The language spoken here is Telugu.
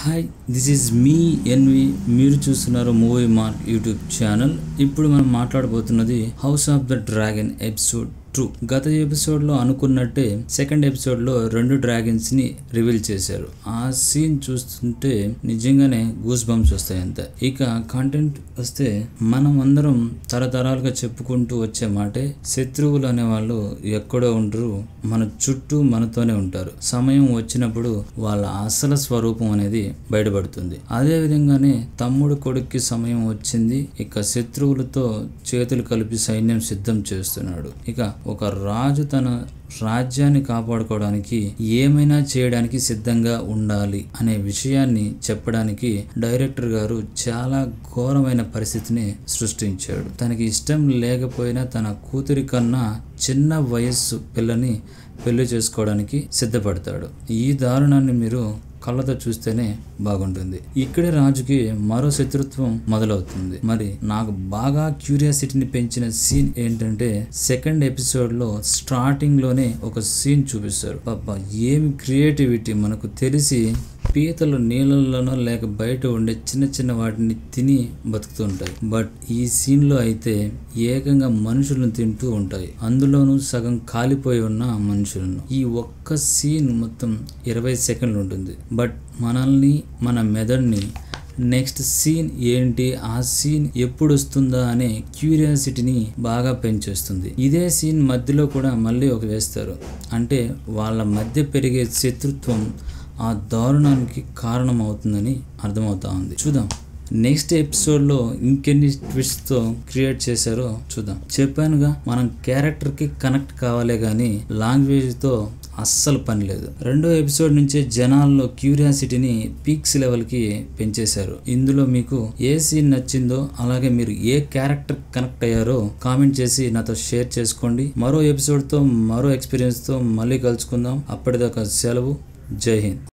hi this is me NV మీరు చూస్తున్నారు మూవీ మార్క్ యూట్యూబ్ ఛానల్ ఇప్పుడు మనం మాట్లాడబోతున్నది house of the dragon episode two గత ఎపిసోడ్ లో అనుకున్నట్టే సెకండ్ ఎపిసోడ్ లో రెండు డ్రాగన్స్ ని రివీల్ చేశారు ఆ సీన్ చూస్తుంటే నిజంగానే గూస్ బంప్స్ వస్తాయి అంతే ఇక కంటెంట్ వస్తే మనం అందరం తరతరాలుగా చెప్పుకుంటూ వచ్చే మాటే శత్రువులు అనే వాళ్ళు ఎక్కడో ఉండరు మన చుట్టూ మనతోనే ఉంటారు సమయం వచ్చినప్పుడు వాళ్ళ అసలు స్వరూపం అనేది బయటపడుతుంది అదే విధంగానే తమ్ముడు కొడుక్కి సమయం వచ్చింది ఇక శత్రువులతో చేతులు కలిపి సైన్యం సిద్ధం చేస్తున్నాడు ఇక ఒక రాజు తన రాజ్యాన్ని కాపాడుకోవడానికి ఏమైనా చేయడానికి సిద్ధంగా ఉండాలి అనే విషయాన్ని చెప్పడానికి డైరెక్టర్ గారు చాలా ఘోరమైన పరిస్థితిని సృష్టించాడు తనకి ఇష్టం లేకపోయినా తన కూతురి కన్నా చిన్న వయస్సు పిల్లని పెళ్లి చేసుకోవడానికి సిద్ధపడతాడు ఈ దారుణాన్ని మీరు కళ్ళతో చూస్తేనే బాగుంటుంది ఇక్కడే రాజుకి మరో శత్రుత్వం మొదలవుతుంది మరి నాకు బాగా క్యూరియాసిటీని పెంచిన సీన్ ఏంటంటే సెకండ్ ఎపిసోడ్ లో స్టార్టింగ్ లోనే ఒక సీన్ చూపిస్తారు పాప ఏమి క్రియేటివిటీ మనకు తెలిసి పీతలు నీళ్ళలోనో లేక బయట ఉండే చిన్న చిన్న వాటిని తిని బతుకుతుంటాయి బట్ ఈ సీన్ లో అయితే ఏకంగా మనుషులను తింటూ ఉంటాయి అందులోనూ సగం కాలిపోయి ఉన్న మనుషులను ఈ ఒక్క సీన్ మొత్తం ఇరవై సెకండ్లు ఉంటుంది బట్ మనల్ని మన మెదడుని నెక్స్ట్ సీన్ ఏంటి ఆ సీన్ ఎప్పుడు వస్తుందా అనే క్యూరియాసిటీని బాగా పెంచేస్తుంది ఇదే సీన్ మధ్యలో కూడా మళ్ళీ ఒక వేస్తారు అంటే వాళ్ళ మధ్య పెరిగే శత్రుత్వం ఆ దారుణానికి కారణం అవుతుందని అర్థమవుతా ఉంది చూద్దాం నెక్స్ట్ ఎపిసోడ్లో ఇంకెన్ని ట్విస్ట్తో క్రియేట్ చేశారో చూద్దాం చెప్పానుగా మనం క్యారెక్టర్కి కనెక్ట్ కావాలే కానీ లాంగ్వేజ్తో అస్సలు పని లేదు రెండో ఎపిసోడ్ నుంచే జనాల్లో క్యూరియాసిటీని పీక్స్ లెవెల్కి పెంచేశారు ఇందులో మీకు ఏ సీన్ నచ్చిందో అలాగే మీరు ఏ క్యారెక్టర్ కనెక్ట్ అయ్యారో కామెంట్ చేసి నాతో షేర్ చేసుకోండి మరో ఎపిసోడ్తో మరో ఎక్స్పీరియన్స్తో మళ్ళీ కలుసుకుందాం అప్పటిదాకా సెలవు జై హింద్